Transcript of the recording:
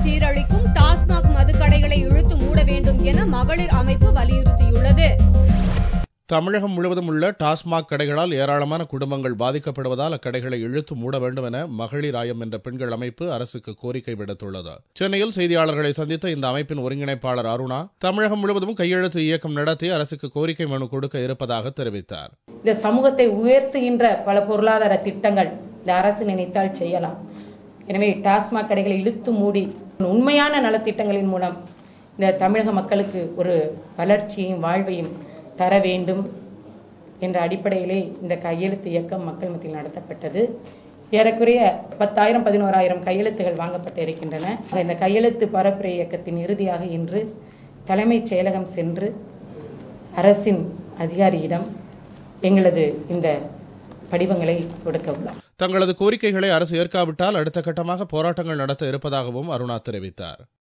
சீரழிக்கும் டாஸ்மாக் மதுக்கடைகளை இழுத்து மூட வேண்டும் என மகளிர் அமைப்பு வலியுறுத்தியுள்ளது தமிழகம் முழுவதும் உள்ள டாஸ்மாக் கடைகளால் ஏராளமான குடும்பங்கள் பாதிக்கப்படுவதால் அக்கடைகளை இழுத்து மூட வேண்டும் என மகளிர் ஆயம் என்ற பெண்கள் அமைப்பு அரசுக்கு கோரிக்கை விடுத்துள்ளது சென்னையில் செய்தியாளர்களை சந்தித்த இந்த அமைப்பின் ஒருங்கிணைப்பாளர் அருணா தமிழகம் முழுவதும் கையெழுத்து இயக்கம் நடத்தி அரசுக்கு கோரிக்கை மனு கொடுக்க இருப்பதாக தெரிவித்தார் இந்த சமூகத்தை உயர்த்துகின்ற பல பொருளாதார திட்டங்கள் இந்த அரசு நினைத்தால் செய்யலாம் எனவே டாஸ்மாக் கடைகளை இழுத்து மூடி உண்மையான நலத்திட்டங்களின் மூலம் இந்த தமிழக மக்களுக்கு ஒரு வளர்ச்சியையும் வாழ்வையும் தர வேண்டும் என்ற அடிப்படையிலே இந்த கையெழுத்து இயக்கம் மக்கள் மத்தியில் நடத்தப்பட்டது ஏறக்குறைய பத்தாயிரம் பதினோராயிரம் கையெழுத்துகள் வாங்கப்பட்டு இருக்கின்றன இந்த கையெழுத்து பரப்புரை இயக்கத்தின் இறுதியாக இன்று தலைமைச் செயலகம் சென்று அரசின் அதிகாரியிடம் எங்களது இந்த படிவங்களை கொடுக்க உள்ளோம் தங்களது கோரிக்கைகளை அரசு ஏற்காவிட்டால் அடுத்த கட்டமாக போராட்டங்கள் நடத்த இருப்பதாகவும் அருணா தெரிவித்தார்